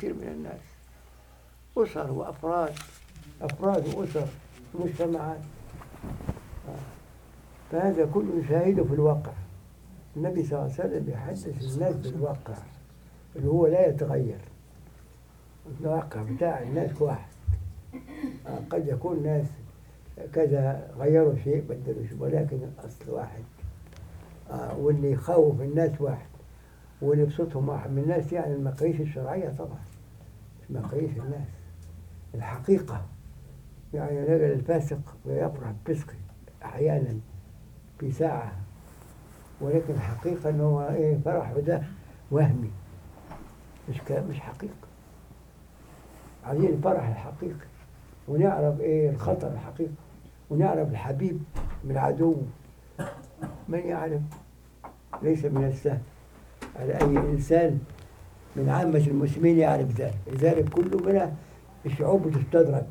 كثير من الناس أسر وأفراد أفراد وأسر ومجتمعات فهذا كله نشاهده في الواقع النبي صلى الله عليه وسلم يحدث الناس بالواقع اللي هو لا يتغير الواقع بتاع الناس واحد آه، قد يكون ناس كذا غيروا شيء بدلوا شيء ولكن الأصل واحد آه، واللي يخوف الناس واحد واللي يبسطهم واحد من الناس يعني المقاييس الشرعية طبعا مش مقاييس الناس الحقيقة يعني الرجل الفاسق يفرح بفسقه أحيانا في ساعة ولكن الحقيقة إن هو إيه فرحه ده وهمي مش ك- مش حقيقة عايزين الفرح الحقيقي ونعرف إيه الخطر الحقيقي ونعرف الحبيب من العدو من يعلم ليس من السهل على أي إنسان من عامة المسلمين يعرف ذلك لذلك كل من الشعوب بتستدرك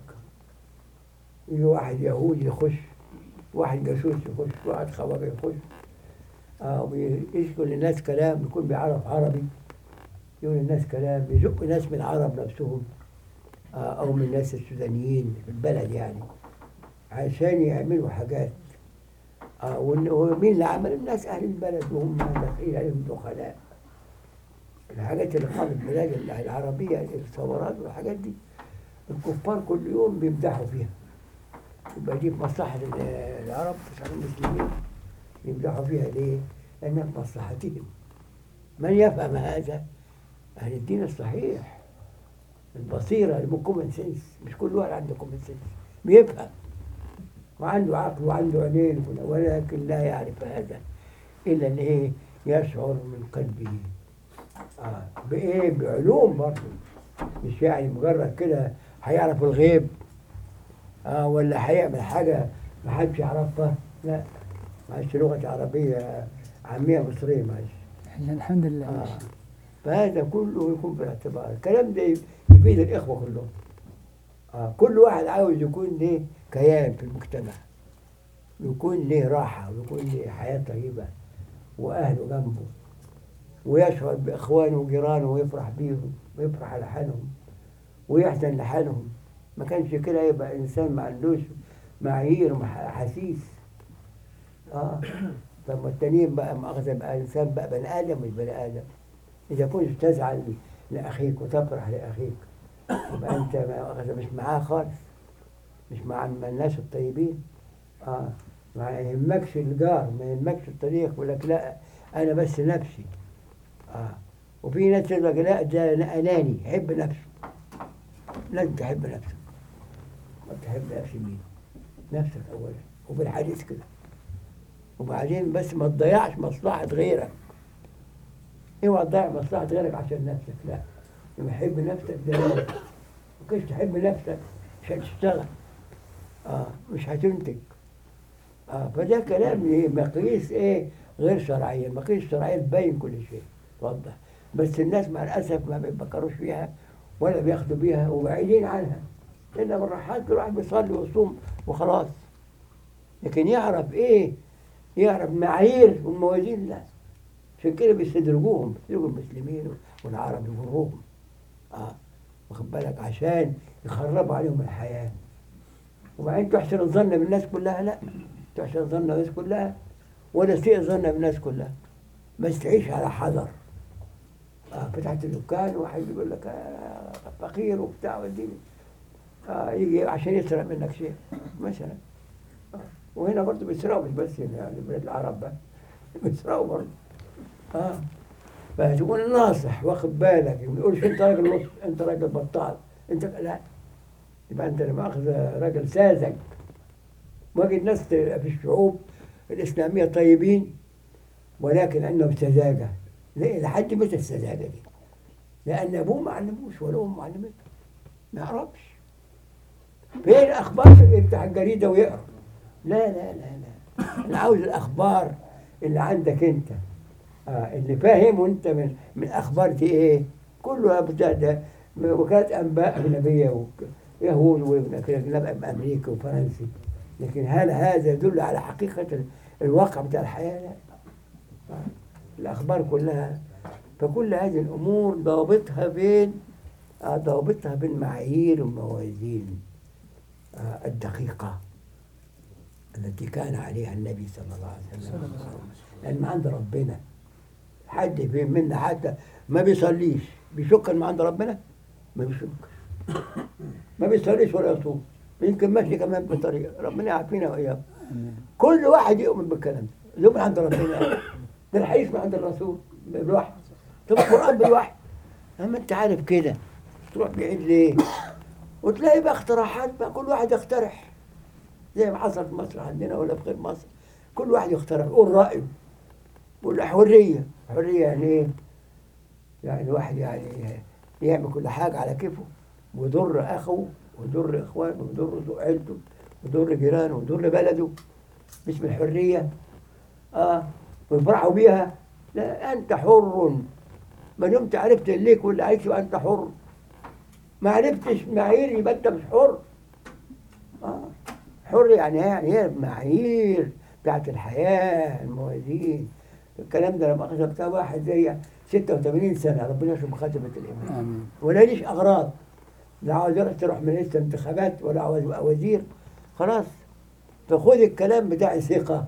يجي واحد يهودي يخش واحد جاسوس يخش واحد خواجه يخش آه ويشكل للناس كلام يكون بيعرف عربي يقول للناس كلام يزق ناس من العرب نفسهم آه أو من الناس السودانيين في البلد يعني عشان يعملوا حاجات آه وإن- ومين اللي عمل الناس أهل البلد وهم داخلين عليهم دخلاء الحاجات اللي قامت البلاد العربية الثورات والحاجات دي الكفار كل يوم بيمدحوا فيها يبقى دي في مصلحة ال- العرب مصلحة المسلمين يمدحوا فيها ليه؟ لأنها في مصلحتهم من يفهم هذا؟ أهل الدين الصحيح البصيرة الكومن سنس مش كل واحد عنده كومن سنس بيفهم وعنده عقل وعنده عينين وكل- ولكن لا يعرف هذا إلا أن إيه يشعر من قلبه آه بإيه بعلوم برضه مش يعني مجرد كده هيعرف الغيب آه ولا هيعمل حاجة محدش يعرفها لا معلش لغة عربية عامية مصرية معلش إحنا الحمد لله آه. ماشي. فهذا كله يكون بالاعتبار الكلام ده يفيد الإخوة كلهم آه. كل واحد عاوز يكون له كيان في المجتمع يكون له راحة ويكون له حياة طيبة وأهله جنبه ويشعر بإخوانه وجيرانه ويفرح بيهم ويفرح على حالهم ويحزن لحالهم ما كانش كده يبقى إنسان ما عندوش معايير وأحاسيس آه طب ما التانيين بقى مؤاخذة بقى إنسان بقى بني آدم مش بني آدم إذا كنت تزعل لأخيك وتفرح لأخيك يبقى أنت مؤاخذة مش معاه خالص مش مع مع الناس الطيبين آه ما يهمكش الجار ما يهمكش الطريق يقول لك لا أنا بس نفسي آه وفي ناس تقول لك لا ده أنا أناني يحب نفسه لازم تحب نفسك ما تحب نفس مين نفسك أولا وبالحديث كده وبعدين بس ما تضيعش مصلحة غيرك اوعى تضيع مصلحة غيرك عشان نفسك لا لما تحب نفسك ده لازم. وكيف تحب نفسك عشان تشتغل اه مش هتنتج اه فده كلام ايه مقاييس ايه غير شرعيه المقاييس الشرعيه تبين كل شيء توضح بس الناس مع الاسف ما بيفكروش فيها ولا بياخدوا بيها وبعيدين عنها لان بالراحات كل واحد بيصلي ويصوم وخلاص لكن يعرف ايه يعرف معايير والموازين لا عشان كده بيستدرجوهم بيستدرجوا المسلمين والعرب يغروهم اه واخد بالك عشان يخربوا عليهم الحياه وبعدين تحسن الظن بالناس كلها لا تحسن الظن بالناس كلها ولا تسيء الظن بالناس كلها بس تعيش على حذر آه فتحت الدكان واحد يقول لك آه فقير وبتاع والدين آه يجي عشان يسرق منك شيء مثلا آه وهنا برضه بيسرقوا مش بس هنا يعني بلاد العرب بقى بيسرقوا برضه اه فتكون ناصح واخد بالك ما تقولش انت راجل نص انت راجل بطال انت لا يبقى انت لما اخذ راجل ساذج واجد ناس في الشعوب الاسلاميه طيبين ولكن عندهم سذاجه ليه لحد متى السذاجه دي؟ لان ابوه ما علموش ولا امه علمته ما يعرفش فين الاخبار يفتح الجريده ويقرا لا لا لا لا انا عاوز الاخبار اللي عندك انت آه اللي فاهم وانت من من اخبار دي ايه؟ كله بتاع ده وكالة انباء اجنبيه وك- يهود واجنب امريكا وفرنسي لكن هل هذا يدل على حقيقه ال- الواقع بتاع الحياه؟ لا آه. الاخبار كلها فكل هذه الامور ضابطها فين؟ آه، ضوابطها بالمعايير والموازين آه، الدقيقة التي كان عليها النبي صلى الله عليه وسلم لأن ما عند ربنا حد في منا حتى ما بيصليش بيشك إن ما عند ربنا ما بيشك ما بيصليش ولا يصوم يمكن ماشي كمان بطريقة ربنا يعافينا وإياكم كل واحد يؤمن بالكلام ده يؤمن عند ربنا ده الحديث من عند الرسول بالوحي طب القرآن بالوحي أما أنت عارف كده تروح بعيد ليه؟ وتلاقي بقى اقتراحات بقى كل واحد يقترح زي ما حصل في مصر عندنا ولا في غير مصر كل واحد يقترح يقول رأيه يقول حرية حرية يعني إيه؟ يعني الواحد يعني يعمل كل حاجة على كيفه ويضر أخوه ويضر إخوانه ويضر عيلته ويضر جيرانه ويضر بلده باسم الحرية آه ويفرحوا بيها لا أنت حر ما دمت عرفت ليك واللي عايش أنت حر ما عرفتش معايير يبقى أنت مش حر آه. حر يعني إيه؟ يعني هي المعايير بتاعت الحياة الموازين الكلام ده لما أخذ بتاع واحد زي 86 سنة ربنا يشرب خاتمة الإيمان آمين ولا ليش أغراض لا عاوز يروح تروح من لسه انتخابات ولا عاوز يبقى وزير خلاص فخد الكلام بتاع ثقة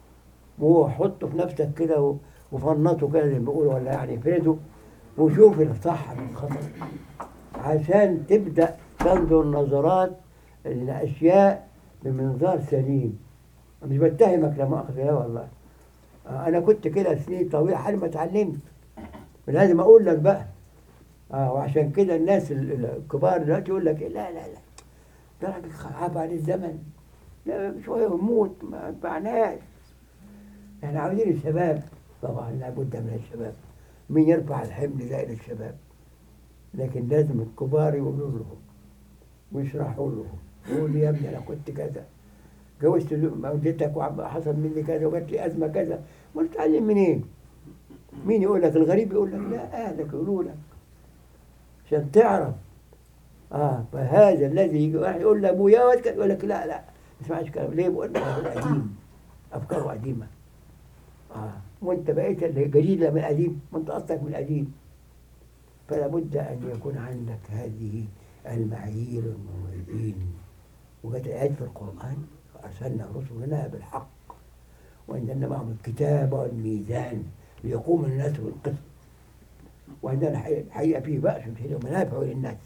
وحطه في نفسك كده و- وفنطه كده زي ما بيقولوا ولا يعني فرده وشوف الصح من الخطأ عشان تبدأ تنظر نظرات الأشياء بمنظار سليم مش بتهمك لا مؤاخذة لا والله آه، أنا كنت كده سنين طويلة حالي ما اتعلمت لازم أقول لك بقى اه وعشان كده الناس ال- ال- الكبار دلوقتي يقول لك لا لا لا ده راجل عاب عليه الزمن لا شويه ويموت ما ينفعناش احنا عاوزين الشباب طبعا لابد من الشباب مين يرفع الحمل ده الى الشباب لكن لازم الكبار يقولوا لهم ويشرحوا لهم يقولوا يا ابني انا كنت كذا جوزت والدتك وحصل مني كذا وجات لي ازمه كذا قلت اتعلم منين؟ مين يقول لك الغريب يقول لك لا اهلك يقولوا لك عشان تعرف اه فهذا الذي يجي واحد يقول لابويا واد كان يقول لك لا لا ما تسمعش كلام ليه بقول لك هو قديم افكاره قديمه اه وانت بقيت اللي جديد من القديم وانت اصلك من القديم فلا بد ان يكون عندك هذه المعايير والموازين وجت ايات في القران فارسلنا رسلنا بالحق وانزلنا معهم الكتاب والميزان ليقوم الناس بالقسط وعندنا حقيقة حقيقة فيه بأس شديد ومنافع للناس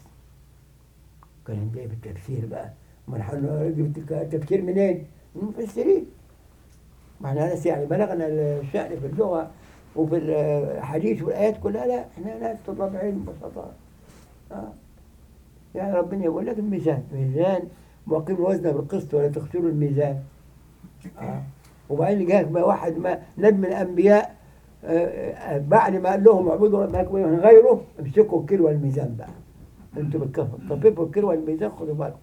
كان جاي في التفسير بقى ما نحن نجيب التفسير منين؟ من المفسرين ما احنا ناس يعني بلغنا الشأن في اللغة وفي الحديث والآيات كلها لا احنا ناس طلاب علم بسطاء آه. يعني ربنا يقول لك الميزان ميزان مقيم الوزن بالقسط ولا تخسروا الميزان آه. وبعدين جاء بقى واحد ما نبي من الأنبياء آه، آه، بعد ما قال لهم اعبدوا ربكم من غيره امسكوا الكيلو والميزان بقى انتوا بالكفر طففوا الكيلو والميزان خدوا بالكم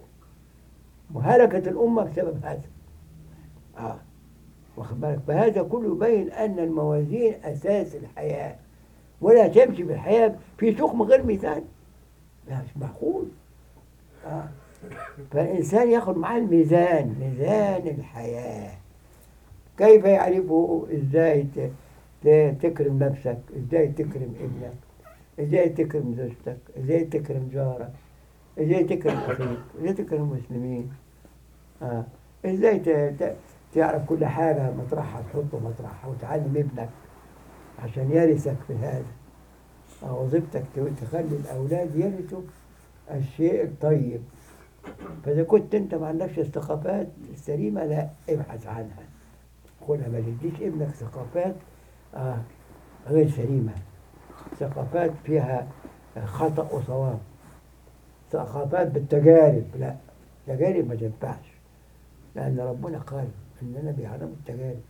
وهلكت الامه بسبب هذا اه واخد بالك فهذا كله يبين ان الموازين اساس الحياه ولا تمشي بالحياه في سوق من غير ميزان لا مش معقول اه فالانسان ياخد معاه الميزان ميزان الحياه كيف يعرفه ازاي ت- ت- تكرم نفسك ازاي تكرم ابنك ازاي تكرم زوجتك ازاي تكرم جارك ازاي تكرم اخيك ازاي تكرم المسلمين آه. ازاي ت- ت- تعرف كل حاجة مطرحها تحطه مطرحها وتعلم ابنك عشان يرثك في هذا آه، وظيفتك ت- تخلي الأولاد يرثوا الشيء الطيب فإذا كنت أنت ما عندكش الثقافات السليمة لا ابحث عنها خدها ما تديش ابنك ثقافات آه غير سليمة ثقافات فيها خطأ وصواب ثقافات بالتجارب لا تجارب ما تنفعش لأن ربنا قال إننا بيعلموا التجارب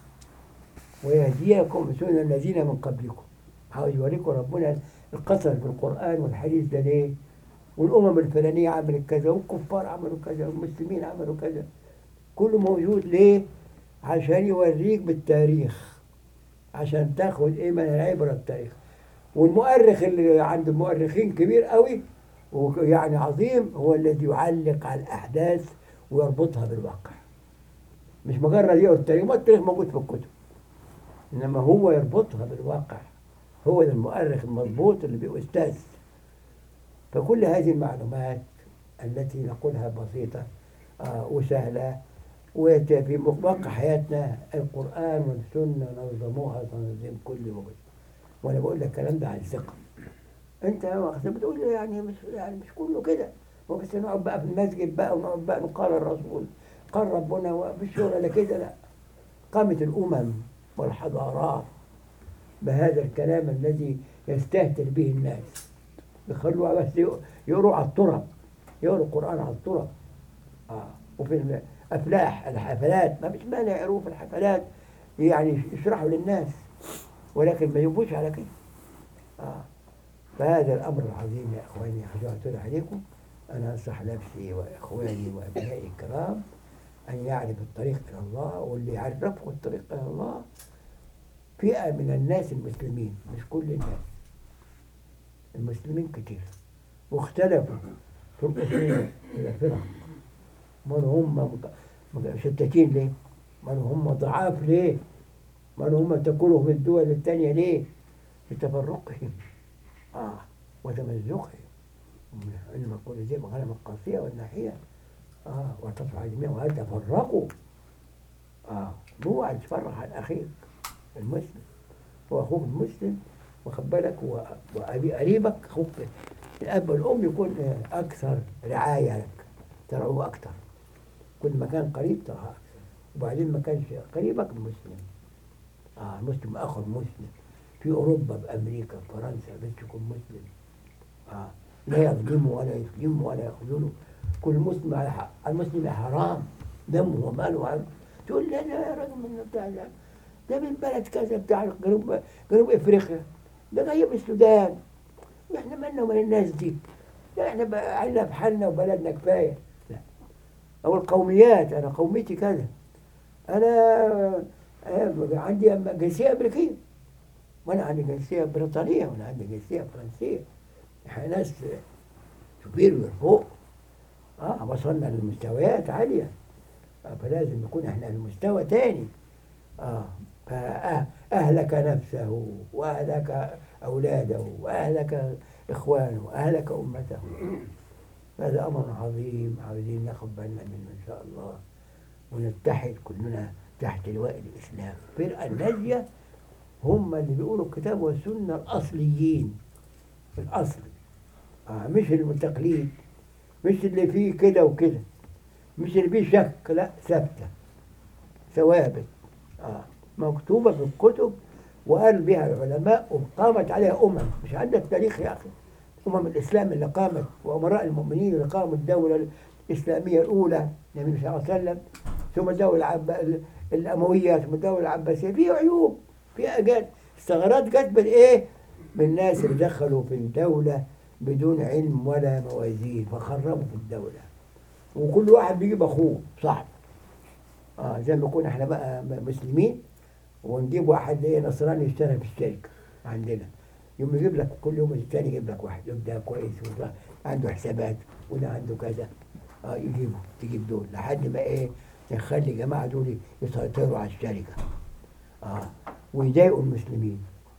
ويهديكم سنن الذين من قبلكم عاوز يوريكم ربنا القصص بالقرآن والحديث ده ليه والأمم الفلانية عملت كذا والكفار عملوا كذا والمسلمين عملوا كذا كله موجود ليه عشان يوريك بالتاريخ عشان تاخد ايه من العبرة التاريخ والمؤرخ اللي عند المؤرخين كبير قوي ويعني عظيم هو الذي يعلق على الأحداث ويربطها بالواقع مش مجرد يقرا التاريخ ما التاريخ موجود في الكتب إنما هو يربطها بالواقع هو ده المؤرخ المضبوط اللي بيبقى أستاذ فكل هذه المعلومات التي نقولها بسيطة آه، وسهلة وفي واقع حياتنا القرآن والسنة نظموها تنظيم كل وقت وأنا بقول لك الكلام ده عن ثقة أنت واخد بتقول لي يعني مش يعني مش كله كده وبس نقعد بقى في المسجد بقى ونقعد بقى نقال الرسول قال ربنا ومفيش شغل لا كده لا قامت الأمم والحضارات بهذا الكلام الذي يستهتر به الناس يخلوها بس يقروا على التراب يقروا القرآن على التراب آه. وفي الأفلاح الحفلات ما فيش مانع يقروا في الحفلات يعني يشرحوا للناس ولكن ما يبوش على كده آه. فهذا الأمر العظيم يا إخواني حجرت عليكم أنا أنصح نفسي وإخواني وأبنائي الكرام أن يعرف الطريق إلى الله واللي يعرفه الطريق إلى الله فئة من الناس المسلمين مش كل الناس المسلمين كتير واختلفوا في الأصول إلى فرق من هم شتاتين ليه؟ من هم ضعاف ليه؟ من هم تاكلهم الدول الثانية ليه؟ لتفرقهم آه وتمزقهم علم كل ذي غنم القاسية والناحية آه وتصفى جميعا وهل تفرقوا آه اوعى تفرح عن أخيك المسلم وأخوك المسلم واخد بالك وأبي قريبك أخوك الأب والأم يكون أكثر رعاية لك ترعوه أكثر كل ما كان قريب ترعاه أكثر وبعدين ما كانش قريبك المسلم آه المسلم أخو المسلم في أوروبا بأمريكا فرنسا بس يكون مسلم آه لا يظلمه ولا يسلمه ولا يخذله كل مسلم على حق المسلم حرام دمه وماله عم. تقول لي انا يا راجل من بتاع ده ده من بلد كذا بتاع جنوب جنوب افريقيا ده جاي من السودان احنا مالنا ومال الناس دي لا احنا بقى في حالنا وبلدنا كفايه لا او القوميات انا قوميتي كذا انا عندي جنسيه امريكيه وانا عندي جنسيه بريطانيه وانا عندي جنسيه فرنسيه احنا ناس سوبيريور فوق اه وصلنا لمستويات عاليه آه فلازم نكون احنا المستوى تاني اه فأهلك نفسه وأهلك أولاده وأهلك إخوانه وأهلك أمته هذا أمر عظيم عاوزين ناخد بالنا منه إن شاء الله ونتحد كلنا تحت لواء الإسلام فرقة الناجية هم اللي بيقولوا الكتاب والسنة الأصليين الأصل آه مش التقليد مش اللي فيه كده وكده مش اللي فيه شك لا ثابتة ثوابت آه مكتوبة في الكتب وقال بها العلماء وقامت عليها أمم مش عندنا التاريخ يا أخي أمم الإسلام اللي قامت وأمراء المؤمنين اللي قاموا الدولة الإسلامية الأولى النبي صلى الله عليه وسلم ثم الدولة العب... الأموية ثم الدولة العباسية في عيوب في أجاد الثغرات جت بالإيه؟ من الناس اللي دخلوا في الدولة بدون علم ولا موازين فخربوا في الدولة وكل واحد بيجيب أخوه صاحبه آه زي ما كنا احنا بقى مسلمين ونجيب واحد ايه نصراني يشتغل في الشركة عندنا يوم يجيب لك كل يوم الثاني يجيب لك واحد يوم ده كويس وده عنده حسابات وده عنده كذا اه يجيبه تجيب دول لحد ما ايه تخلي الجماعة دول يسيطروا على الشركة اه ويضايقوا المسلمين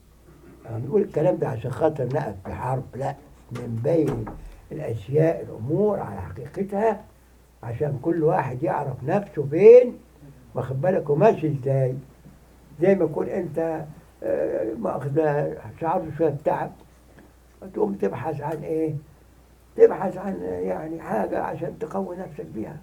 آه بنقول الكلام ده عشان خاطر نقف في حرب لا نبين الأشياء الأمور على حقيقتها عشان كل واحد يعرف نفسه فين واخد بالك وماشي ازاي زي ما يكون انت ماخذ شعرت شويه تعب تقوم تبحث عن ايه؟ تبحث عن يعني حاجه عشان تقوي نفسك بيها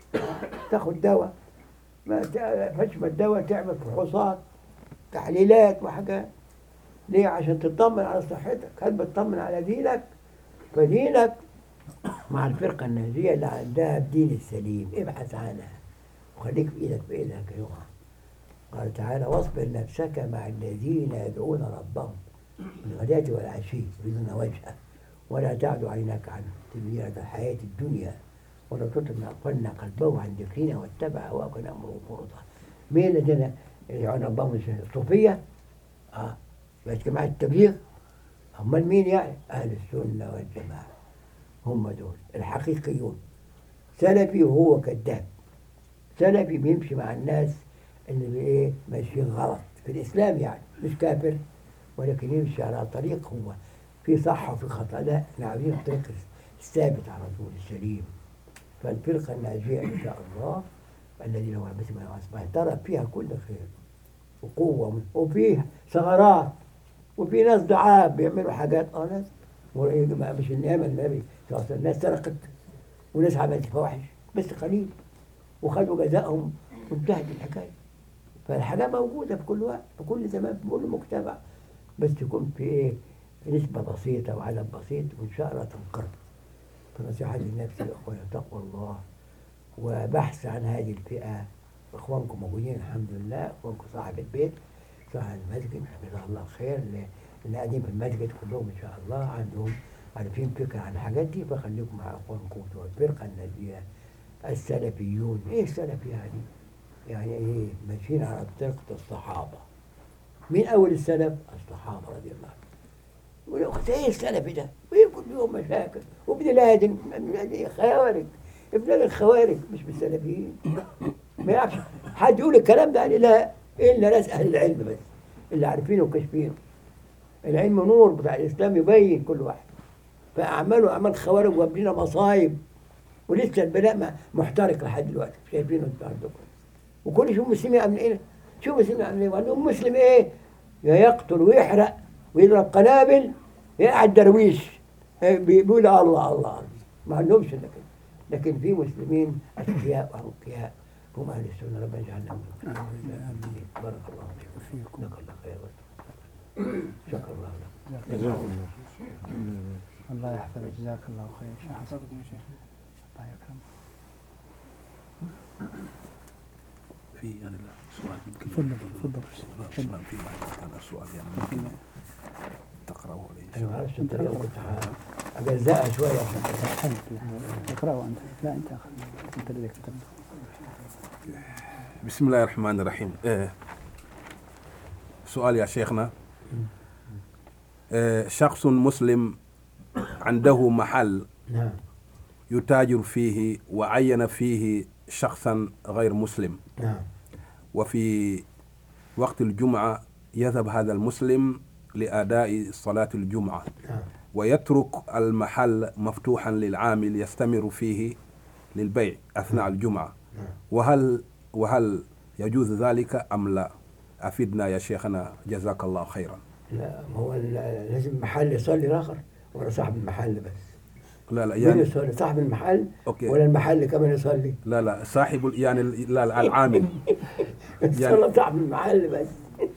تاخد دواء ما فشم الدواء تعمل فحوصات تحليلات وحاجات ليه عشان تطمن على صحتك هل بتطمن على دينك فدينك مع الفرقة الناجية اللي عندها الدين السليم ابحث عنها وخليك في ايدك بايدك ايها قال تعالى واصبر نفسك مع الذين يدعون ربهم بالغداة والعشي يريدون وجهه ولا تعد عيناك عنه تبين الحياة الدنيا ولا تطع من أغفلنا قلبه عن ذكرنا واتبع هواه وكان أمره فرطا مين الذين يدعون ربهم الصوفية؟ اه بس جماعة التبليغ أمال مين يعني؟ أهل السنة والجماعة هم دول الحقيقيون سلفي وهو كذاب سلفي بيمشي مع الناس اللي ايه ماشيين غلط في الاسلام يعني مش كافر ولكن يمشي على طريق هو في صح وفي خطأ لا احنا عاوزين الطريق الثابت على طول السليم فالفرقة الناجية إن شاء الله الذي لو مثل ما أصبح ترى فيها كل خير وقوة وفيه ثغرات وفي ناس ضعاف بيعملوا حاجات اه ناس وإيه ما- مش النعمة النبي صلى الله عليه وسلم ناس سرقت وناس عملت فواحش بس قليل وخدوا جزائهم وانتهت الحكاية فالحاجة موجودة في كل وقت في كل زمان في كل مجتمع بس يكون في ايه نسبة بسيطة وعدد بسيط وإن شاء الله تنقرض فنصيحة لنفسي أخويا تقوى الله وبحث عن هذه الفئة إخوانكم موجودين الحمد لله إخوانكم صاحب البيت صاحب المسجد حفظه الله خير اللي اللي قاعدين في المسجد كلهم إن شاء الله عندهم عارفين فكرة عن الحاجات دي فخليكم مع إخوانكم بتوع الفرقة الناجية السلفيون إيه السلفي يعني؟ يعني إيه ماشيين على طريقة الصحابة مين أول السلف؟ الصحابة رضي الله عنهم ولو ايه السلفي ده؟ ويكون لهم مشاكل وابن لادن خوارج ابن لادن خوارج مش بالسلفيين ما يعرفش حد يقول الكلام ده يعني لا الا ناس اهل العلم بس اللي عارفينه وكاشفينه العلم نور بتاع الاسلام يبين كل واحد فاعماله اعمال خوارج وابننا مصايب ولسه البناء ما- محترق لحد دلوقتي شايفينه انتوا عندكم وكل شوف مسلمين عاملين ايه شوف مسلمين عاملين ايه وعندهم مسلم ايه يا يقتل ويحرق ويضرب قنابل يقعد درويش إيه، بيقول الله الله الله ما عندهمش الا كده لكن في مسلمين اشقياء وانقياء هم اهل السنه ربنا يجعلنا منهم آمين. بارك الله فيكم جزاك الله خير شكر الله لك جزاكم الله الله يحفظك جزاك الله خير شيخ حسن الله يكرمك في يعني لا سؤال يمكن تفضل تفضل تفضل في بعض هذا السؤال يعني ممكن تقرأه لي انا ما اعرفش الطريقه كنت ح- اجزاها شويه عشان حلو اقرأه أنت لا أنت أخذ أنت اللي كتبت بسم الله الرحمن الرحيم آه، سؤال يا شيخنا آه، شخص مسلم عنده محل نعم يتاجر فيه وعين فيه شخصا غير مسلم نعم وفي وقت الجمعة يذهب هذا المسلم لأداء صلاة الجمعة نعم ويترك المحل مفتوحا للعامل يستمر فيه للبيع أثناء الجمعة نعم. وهل وهل يجوز ذلك أم لا أفيدنا يا شيخنا جزاك الله خيرا لا ما هو ال- لازم المحل يصلي الاخر ولا صاحب المحل بس لا لا مين يعني يصلي صاحب المحل أوكي. ولا المحل كمان يصلي لا لا صاحب ال- يعني ال- لا لا، العامل يصلي صاحب المحل بس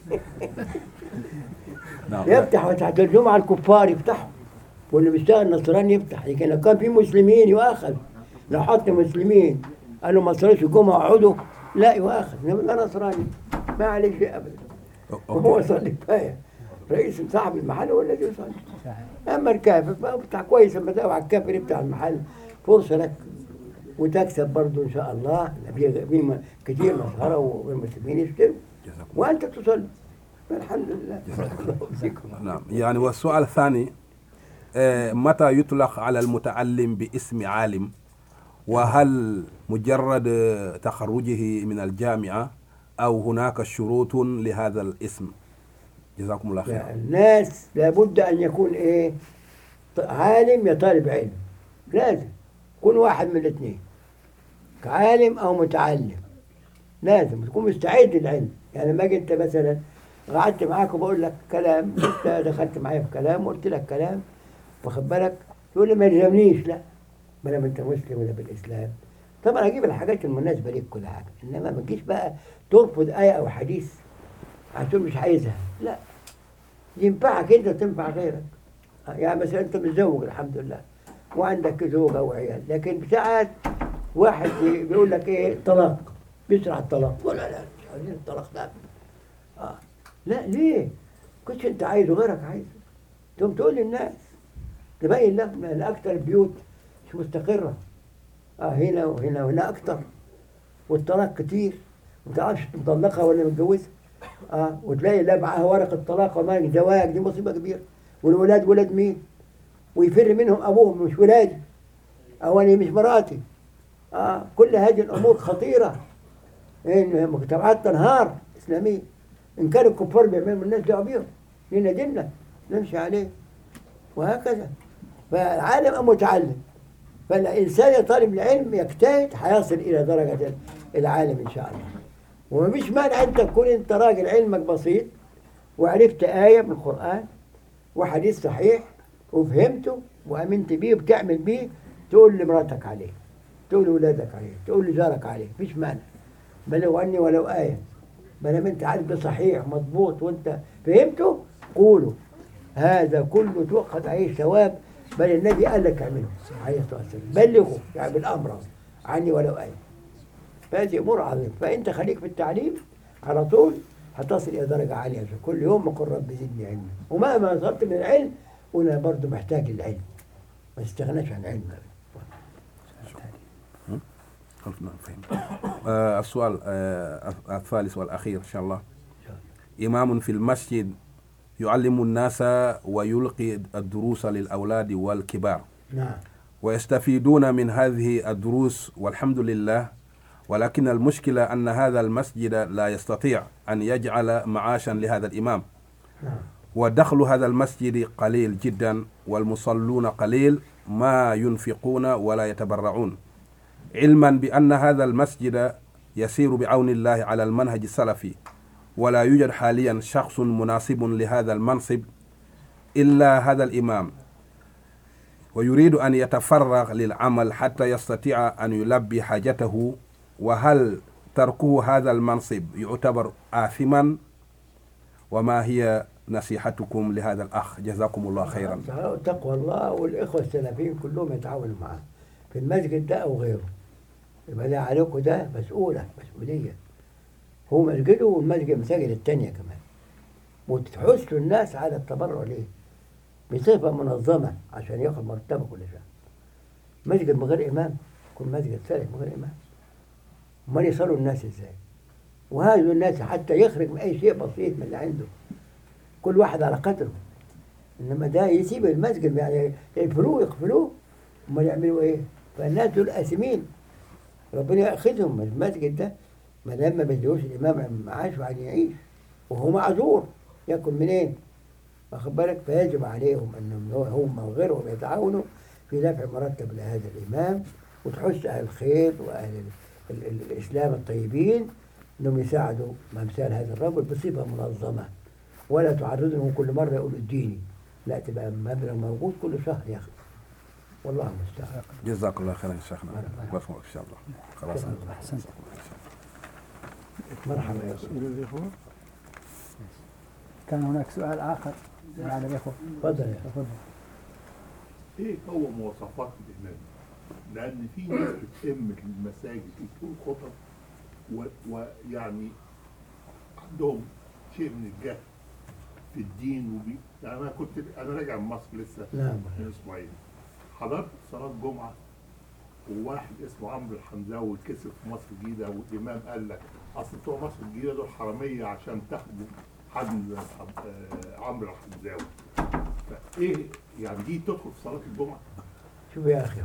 نعم يفتح تحت الجمعة الكفار يفتحوا واللي بيشتغل نصراني يفتح لكن لو كان في مسلمين يؤاخذ لو حط مسلمين قالوا ما صلوش الجمعة اقعدوا لا يؤاخذ إنما ده نصراني ما عليه شيء ابدا وهو أوكي. يصلي كفايه رئيس صاحب المحل هو الذي يصلي صحيح اما الكافر بقى بتاع كويس اما تقوى على الكافر بتاع المحل فرصه لك وتكسب برضه ان شاء الله في في م- كثير مسهره والمسلمين يشتروا جزاكم وانت تصلي الحمد لله بارك الله فيكم نعم يعني والسؤال الثاني آه، متى يطلق على المتعلم باسم عالم وهل مجرد آه، تخرجه من الجامعة أو هناك شروط لهذا الاسم جزاكم الله خيرا الناس لابد ان يكون ايه ط- عالم يا طالب علم لازم يكون واحد من الاثنين عالم او متعلم لازم تكون مستعد للعلم يعني لما اجي انت مثلا قعدت معاك وبقول لك كلام انت دخلت معايا في كلام وقلت لك كلام واخد بالك تقول لي ما يلزمنيش لا ما دام انت مسلم ولا بالاسلام طبعا اجيب الحاجات المناسبه ليك كل حاجه انما ما تجيش بقى ترفض ايه او حديث هتقول مش عايزها لا ينفعك انت وتنفع غيرك يعني مثلا انت متزوج الحمد لله وعندك زوجه وعيال لكن ساعات واحد بيقول لك ايه طلاق بيسرع الطلاق ولا لا مش عايزين الطلاق ده اه لا ليه؟ كنتش انت عايزه غيرك عايزه تقوم تقول للناس تبين لهم ان اكثر البيوت مش مستقره اه هنا وهنا وهنا اكثر والطلاق كتير ما تعرفش مطلقها ولا متجوزها اه وتلاقي لا معاها ورقه طلاق وما زواج دي مصيبه كبيره والولاد ولاد مين؟ ويفر منهم ابوهم مش ولادي او انا مش مراتي اه كل هذه الامور خطيره ان مجتمعات تنهار اسلاميه ان كانوا الكفار بيعملوا الناس دعوه بيهم لنا ديننا نمشي عليه وهكذا فالعالم أم متعلم فالإنسان طالب العلم يجتهد هيصل إلى درجة العالم إن شاء الله ومفيش مانع أنت تكون أنت راجل علمك بسيط وعرفت آية من القرآن وحديث صحيح وفهمته وأمنت بيه وبتعمل بيه تقول لمراتك عليه تقول لأولادك عليه تقول لجارك عليه مفيش مانع بلغ عني ولو آية ما دام أنت عارف ده صحيح مضبوط وأنت فهمته قوله هذا كله تؤخذ عليه ثواب بل النبي قال لك اعمله عليه الصلاه والسلام بلغوا يعني بالامر عني ولو ايه فهذه امور عظيمه فانت خليك في التعليم على طول هتصل الى درجه عاليه كل يوم قل رب زدني علما ومهما وصلت من العلم وانا برضه محتاج للعلم ما تستغناش عن علم نعم فهمت آه السؤال آه الثالث والأخير إن شاء الله إمام في المسجد يعلم الناس ويلقي الدروس للأولاد والكبار نعم ويستفيدون من هذه الدروس والحمد لله ولكن المشكلة أن هذا المسجد لا يستطيع أن يجعل معاشا لهذا الإمام نعم ودخل هذا المسجد قليل جدا والمصلون قليل ما ينفقون ولا يتبرعون علما بأن هذا المسجد يسير بعون الله على المنهج السلفي ولا يوجد حاليا شخص مناسب لهذا المنصب إلا هذا الإمام ويريد أن يتفرغ للعمل حتى يستطيع أن يلبي حاجته وهل تركه هذا المنصب يعتبر آثما وما هي نصيحتكم لهذا الأخ جزاكم الله خيرا تقوى الله والإخوة السلفيين كلهم يتعاونوا معاه في المسجد ده أو غيره يبقى ده عليكم ده مسؤولة مسؤولية هو مسجده والمسجد المساجد التانية كمان وتحثوا الناس على التبرع ليه بصفة منظمة عشان ياخد مرتبه كل شهر مسجد من غير إمام يكون مسجد سلف من غير إمام أمال يصلوا الناس إزاي وهذا الناس حتى يخرج من أي شيء بسيط من اللي عنده كل واحد على قدره إنما ده يسيب المسجد يعني يقفلوه يقفلوه أمال يعملوا إيه فالناس دول آثمين ربنا يأخذهم من المسجد ده ما دام ما بيدوش الإمام معاش وعن يعيش وهو معذور ياكل منين؟ واخد بالك فيجب عليهم انهم هم وغيرهم يتعاونوا في دفع مرتب لهذا الامام وتحث اهل الخير واهل ال ال ال الاسلام الطيبين انهم يساعدوا امثال هذا الرجل بصفه منظمه ولا تعرضهم كل مره يقولوا اديني لا تبقى مبلغ موجود كل شهر ياخذ والله المستعان جزاك الله خيرا يا شيخنا وفقك ان شاء الله خلاص أحسنت. مرحبا يا اخي إلى الإخوة كان هناك سؤال آخر على الإخوة تفضل يا اخي تفضل ايه هو مواصفات الامام؟ لان في ناس بتئم في المساجد وتقول خطب و- ويعني عندهم شيء من الجهل في الدين وبي يعني انا كنت انا راجع من مصر لسه نعم من اسبوعين حضرت صلاه جمعه وواحد اسمه عمرو الحمزاوي كسب في مصر الجديده والامام قال لك اصل بتوع مصر الجديده دول حراميه عشان تاخدوا حد آه، عمرو الحمزاوي فايه يعني دي تدخل في صلاه الجمعه؟ شوف يا أخي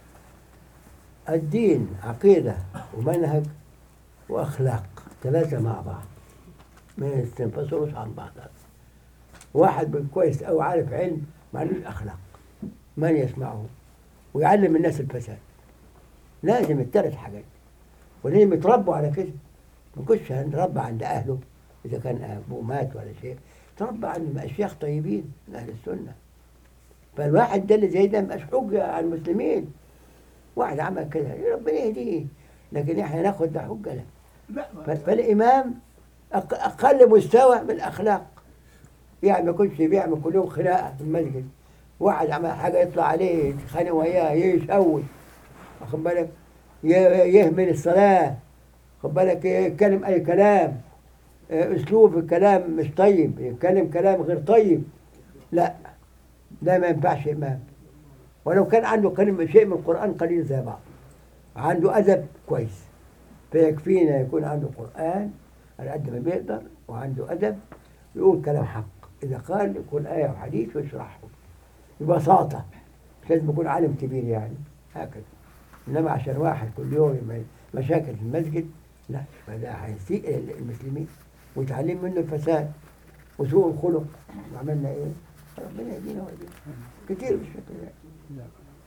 الدين عقيدة ومنهج وأخلاق ثلاثة مع بعض ما يستنفصلوش عن بعض واحد بيبقى كويس أو عارف علم معلوش أخلاق من يسمعه ويعلم الناس الفساد لازم الثلاث حاجات ولازم يتربوا على كده ما نكونش هنربى عند أهله إذا كان أبوه مات ولا شيء تربى عند أشياخ طيبين من أهل السنة فالواحد ده اللي زي ده مبقاش حجة على المسلمين واحد عمل كده ربنا يهديه لكن احنا ناخد ده حجة لا لا ف- فالإمام أق- أقل مستوى من الأخلاق يعني ما يكونش بيعمل كل يوم خناقة في المسجد واحد عمل حاجة يطلع عليه يتخانق وياه يشوش واخد بالك ي- يهمل الصلاة واخد بالك يتكلم أي كلام آه، أسلوب الكلام مش طيب يتكلم كلام غير طيب لا ده ما ينفعش إمام ولو كان عنده كلمة شيء من القرآن قليل زي بعض عنده أدب كويس فيكفينا يكون عنده قرآن على قد ما بيقدر وعنده أدب يقول كلام حق إذا قال يكون آية وحديث ويشرحه ببساطة مش لازم يكون عالم كبير يعني هكذا إنما عشان واحد كل يوم يعمل مشاكل في المسجد لا فده هيسيء المسلمين ويتعلم منه الفساد وسوء الخلق وعملنا إيه؟ ربنا يهدينا ويهدينا كتير بالشكل ده جزاك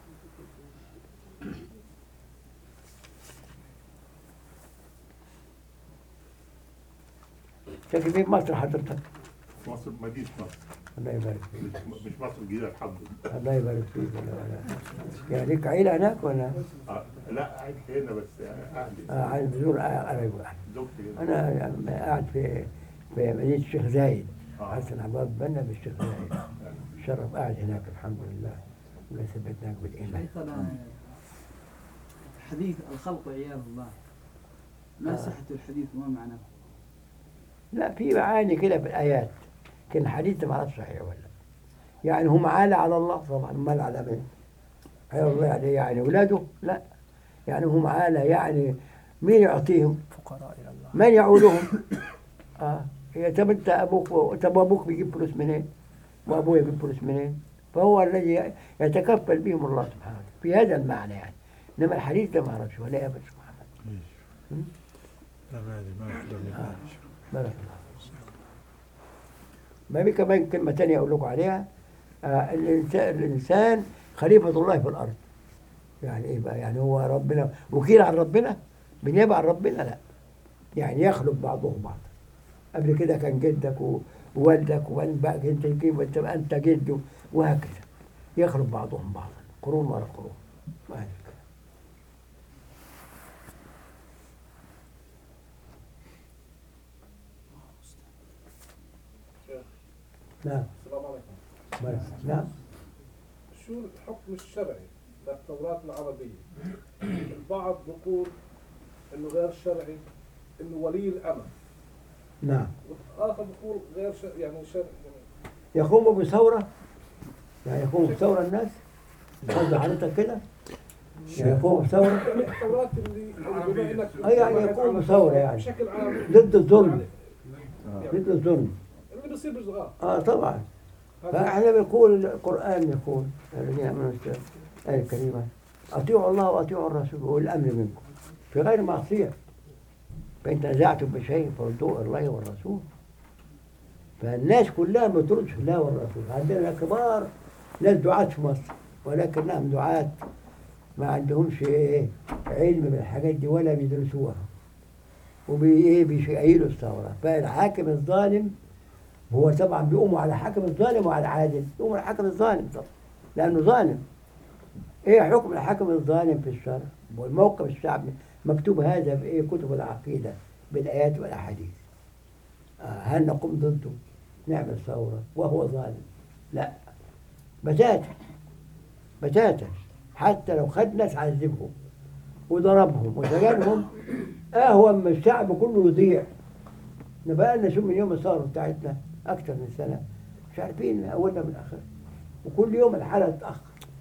شكل في مصر حضرتك في مصر مدينة مصر الله يبارك فيك مش مش مصر الجديدة الحمد لله الله يبارك فيك ولا ولا يعني ليك عيلة هناك ولا؟ آه، لا قاعد هنا بس أهلي آه عايز بزور قرايب واحد زوجتي هنا أنا يعني قاعد في في مدينة الشيخ زايد آه. حسن عباد بنا بالشيخ زايد شرف قاعد هناك الحمد لله الله يثبتناك بالإيمان شيخنا حديث الخلق عياذ الله ما آه. صحة الحديث وما معناه لا في معاني كده في الآيات لكن الحديث ما اعرفش صحيح ولا يعني هم عالة على الله طبعا امال على مين؟ على الله يعني يعني أولاده؟ لا يعني هم عالة يعني مين يعطيهم؟ فقراء إلى الله من يعولهم؟ اه هي طب انت ابوك طب ابوك بيجيب فلوس منين؟ وابويا بيجيب فلوس منين؟ فهو الذي يتكفل بهم الله سبحانه وتعالى في هذا المعنى يعني انما الحديث ده ما اعرفش ولا يا بس محمد لا ما ادري ما يحضرني آه. بارك الله ما في كمان كلمة تانية أقول لكم عليها آه الإنسان, الإنسان خليفة الله في الأرض يعني إيه بقى يعني هو ربنا وكيل عن ربنا بنيابة عن ربنا لا يعني يخلق بعضهم بعضا قبل كده كان جدك و- ووالدك وبعدين بقى انت كيف انت انت جده وهكذا يخلق بعضهم بعضا قرون ورا قرون وهكذا نعم السلام عليكم بارك. نعم شو الحكم الشرعي للتوراة العربية البعض بيقول انه غير شرعي انه ولي الامر نعم والاخر بيقول غير شرعي يعني شرعي يعني يقوموا بثورة يعني يقوموا بثورة الناس قصد حضرتك كده يعني يقوموا بثورة يعني التوراة اللي اللي بما انك أي يعني يقوم بثورة يعني. بشكل عام ضد الظلم يعني ضد الظلم اللي بيصير بالصغار اه طبعا هذا فاحنا بنقول القرآن يقول الذين آمنوا بالكتاب، الآية الكريمة أطيعوا الله وأطيعوا الرسول وأولي الأمر منكم في غير معصية فإن تنازعتم بشيء فردوه إلى الله والرسول فالناس كلها ما تردش الله والرسول عندنا كبار ناس دعاة في مصر ولكنهم دعاة ما عندهمش إيه علم بالحاجات دي ولا بيدرسوها وبإيه بيشيلوا الثورة فالحاكم الظالم هو طبعا بيقوموا على حاكم الظالم وعلى العادل يقوموا على حاكم الظالم طبعا لأنه ظالم إيه حكم الحاكم الظالم في الشرع والموقف الشعبي مكتوب هذا في إيه كتب العقيدة بالآيات والأحاديث آه هل نقوم ضده نعمل ثورة وهو ظالم لا بتاتا بتاتا حتى لو خد ناس عذبهم وضربهم وسجنهم اهون من الشعب كله يضيع نبقى لنا شوف من يوم الثوره بتاعتنا اكثر من سنه مش عارفين اولنا من اخرنا وكل يوم الحاله تتاخر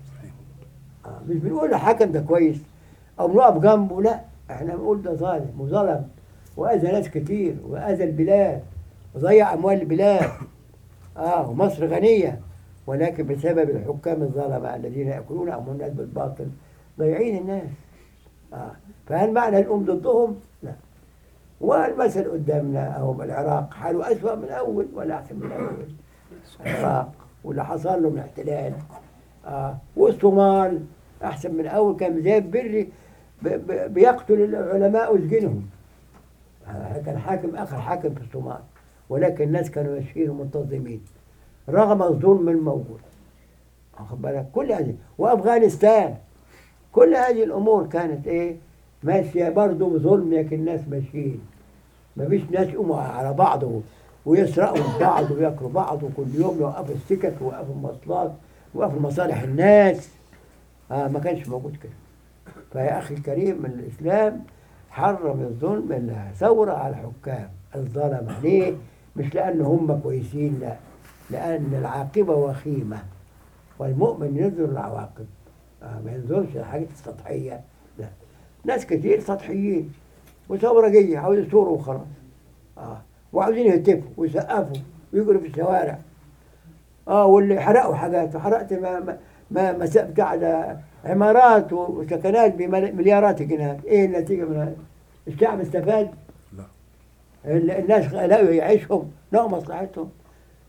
آه مش بنقول الحكم ده كويس او بنقف جنبه لا احنا بنقول ده ظالم وظلم واذى ناس كتير واذى البلاد وضيع اموال البلاد اه ومصر غنيه ولكن بسبب الحكام الظلمه الذين ياكلون اموال الناس بالباطل ضايعين الناس آه. فهل معنى الأم ضدهم؟ لا والمثل قدامنا أهو العراق حاله أسوأ من الأول ولا أحسن من الأول العراق واللي حصل له من احتلال آه. والصومال أحسن من الأول كان زي بري ب- ب- بيقتل العلماء ويسجنهم آه. كان حاكم آخر حاكم في الصومال ولكن الناس كانوا ماشيين منتظمين رغم الظلم الموجود واخد بالك كل هذه وأفغانستان كل هذه الامور كانت ايه ماشيه برضه بظلم لكن الناس ماشيين ما فيش ناس يقوموا على بعض و- ويسرقوا من بعض وياكلوا بعض وكل يوم يوقفوا السكك ويوقفوا المواصلات ويوقفوا مصالح الناس آه ما كانش موجود كده فيا اخي الكريم الاسلام حرم الظلم الثوره على الحكام الظلمه ليه؟ مش لان هم كويسين لا لان العاقبه وخيمه والمؤمن ينظر العواقب آه ما ينظرش الحاجات السطحية لا ناس كتير سطحيين وثورة جاية عاوز يثوروا وخلاص اه وعاوزين يهتفوا ويسقفوا ويجروا في الشوارع اه واللي حرقوا حاجات وحرقت ما ما ما ما بتاع ده عمارات وسكنات بمليارات الجنيهات ايه النتيجة من هذا؟ الشعب استفاد لا. ال- الناس لقوا يعيشهم لقوا مصلحتهم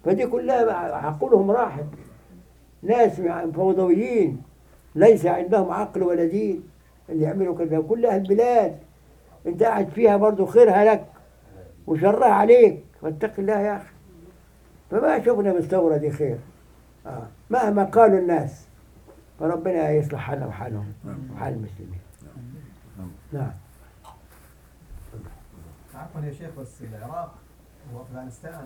فدي كلها بقى عقولهم راحت ناس يعني فوضويين ليس عندهم عقل ولا دين اللي يعملوا كده كلها البلاد انت قاعد فيها برضو خيرها لك وشرها عليك فاتق الله يا اخي فما شفنا مستورة دي خير آه. مهما قالوا الناس فربنا يصلح حالنا وحالهم وحال المسلمين نعم عفوا يا شيخ بس العراق وافغانستان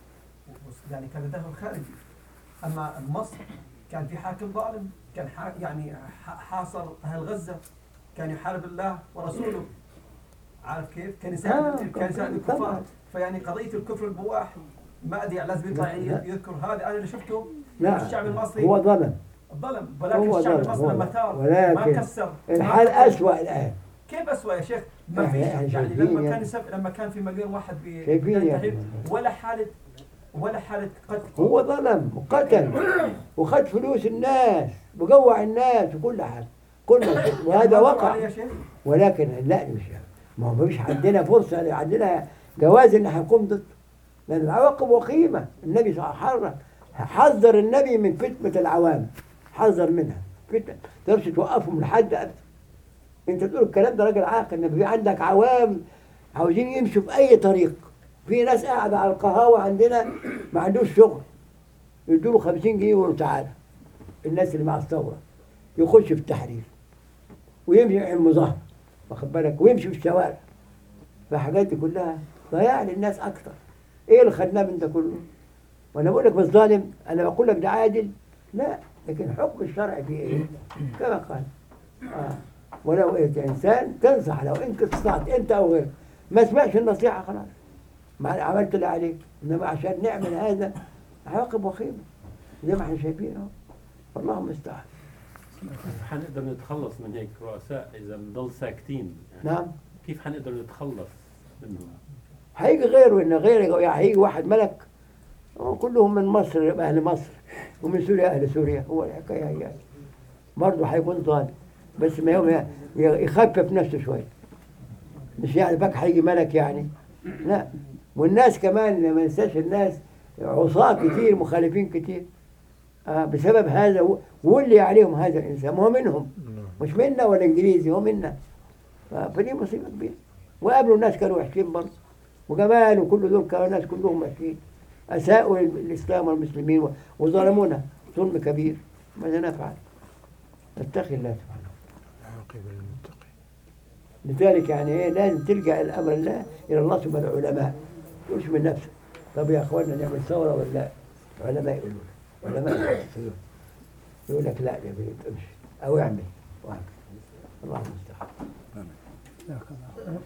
و- يعني كان تدخل خارجي اما مصر كان في حاكم ظالم كان حا يعني ح- حاصر اهل غزه كان يحارب الله ورسوله عارف كيف؟ كان آه، يساعد كان يساعد طبعاً. الكفار فيعني قضيه الكفر البواح ما ادري لازم يطلع لا، لا. يذكر هذا انا اللي شفته لا الشعب المصري هو ظلم ظلم ولكن هو الشعب ظلم، المصري هو لما ظلم. ثار ما ولكن كسر الحال ما- أسوأ الآن كيف اسوء يا شيخ؟ ما إحنا- في إحنا يعني شايفين لما يعني. كان يسب لما كان في مليون واحد ب- شايفين بداية يعني. التحرير ولا حالة ولا حالة قتل هو ظلم وقتل وخد فلوس الناس وجوع الناس وكل حاجة كل شيء وهذا ما مروا وقع عليه يا شيخ ولكن لا مش ما هو مش عندنا فرصة عندنا جواز ان هنقوم ضده لان العواقب وخيمة النبي صلى الله عليه وسلم حذر النبي من فتنة العوام حذر منها فتنة تقدرش توقفهم لحد ابدا انت تقول الكلام ده راجل عاقل ان في عندك عوام عاوزين يمشوا في اي طريق في ناس قاعدة على القهاوي عندنا ما عندوش شغل يدوا له 50 جنيه ويقولوا تعالى الناس اللي مع الثورة يخش في التحرير ويمشي يعمل مظاهرة واخد بالك ويمشي في الشوارع فالحاجات دي كلها ضياع للناس اكتر ايه اللي خدناه من ده كله وانا بقول لك مش ظالم انا بقول لك ده عادل لا لكن حكم الشرع فيه ايه كما قال آه. ولو انت انسان تنصح لو انت استطعت انت او غيرك ما سمعش النصيحه خلاص ما عملت اللي عليك انما عشان نعمل هذا عواقب وخيمه زي ما احنا شايفين اهو والله المستعان حنقدر نتخلص من هيك رؤساء اذا بنضل ساكتين يعني نعم كيف حنقدر نتخلص منهم هيجي غيره ان غير يعني هيجي واحد ملك هو كلهم من مصر اهل مصر ومن سوريا اهل سوريا هو الحكايه هي برضه هيكون ظالم بس ما يوم يخفف نفسه شويه مش يعني بك هيجي ملك يعني لا والناس كمان ما ننساش الناس عصاة كتير مخالفين كتير آه بسبب هذا و- واللي عليهم هذا الانسان ما هو منهم مش منا ولا انجليزي هو منا ف- فدي مصيبه كبيره وقابلوا الناس كانوا وحشين برضه وجمال وكل دول كانوا الناس كلهم وحشين اساءوا الاسلام والمسلمين و- وظلمونا ظلم كبير ماذا نفعل؟ نتقي الله سبحانه عاقبة للمتقين لذلك يعني ايه لازم تلجا الامر الله الى الله ثم العلماء مش من نفسك طب يا اخوانا نعمل ثوره ولا لا؟ العلماء يقولوا لك علماء يقولوا يقول لك لا يا بنت امشي او اعمل وهكذا الله المستعان جزاك الله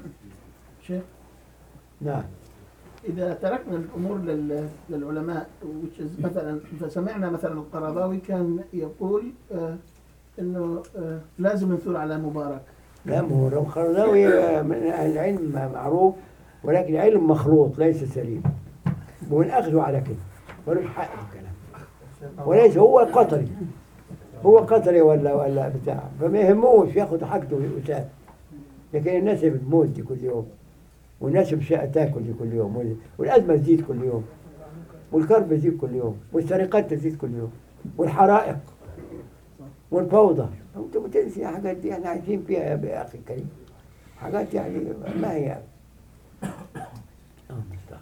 شيخ نعم إذا تركنا الأمور لل- للعلماء which is مثلا فسمعنا مثلا القرضاوي كان يقول آه إنه آه لازم نثور على مبارك لا ما هو الخرزاوي من أهل العلم معروف ولكن علم مخلوط ليس سليم ونأخذه على كده ملوش حق في الكلام وليس هو قطري هو قطري ولا ولا بتاع فما يهموش ياخد حاجته ويسافر لكن الناس اللي بتموت دي كل يوم والناس مش تاكل دي كل يوم وال- والازمه تزيد كل يوم والكرب يزيد كل يوم والسرقات تزيد كل يوم والحرائق والفوضى انت بتنسي الحاجات دي احنا عايشين فيها يا اخي الكريم حاجات يعني ما هي اللهم المستعان.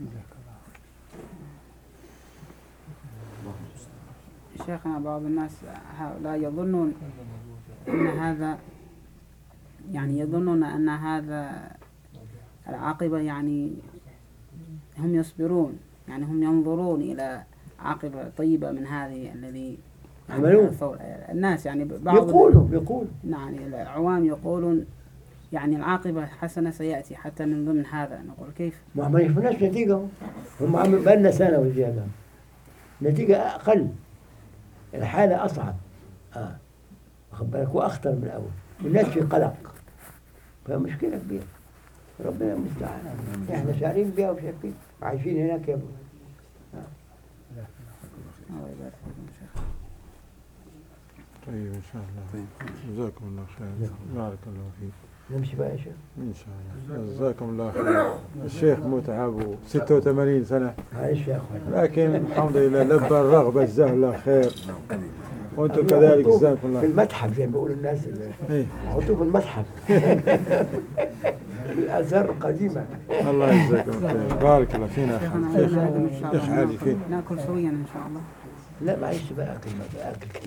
شيخنا بعض الناس هؤلاء يظنون أن هذا يعني يظنون أن هذا العاقبة يعني هم يصبرون يعني هم ينظرون إلى عاقبة طيبة من هذه الذي يعني عملوه. الثورة. الناس يعني بعض يقولوا يقولوا نعم العوام يقولون يعني العاقبة حسنة سيأتي حتى من ضمن هذا نقول كيف ما ما شفناش نتيجة هم. هم عم بقالنا سنة وزيادة نتيجة أقل الحالة أصعب آه واخد بالك وأخطر من الأول والناس في قلق فمشكلة كبيرة ربنا المستعان احنا شاعرين بها وشايفين عايشين هناك يا ابو الله يبارك فيكم شيخ طيب ان شاء الله طيب. جزاكم الله خير بارك الله فيك نمشي بقى يا شيخ ان شاء الله جزاكم الله خير الشيخ متعب و 86 سنه معلش يا اخوان لكن الحمد لله لبى الرغبه جزاه الله خير وانتم كذلك حطوه جزاكم في الله خير المتحف زي ما بيقولوا الناس اللي إيه. حطوه في المتحف الآثار القديمة الله يجزاكم خير بارك الله فينا شيخنا شيخ إن شاء شيخ الله علي فين ناكل سويا إن شاء الله لا معلش بقى أكل أكل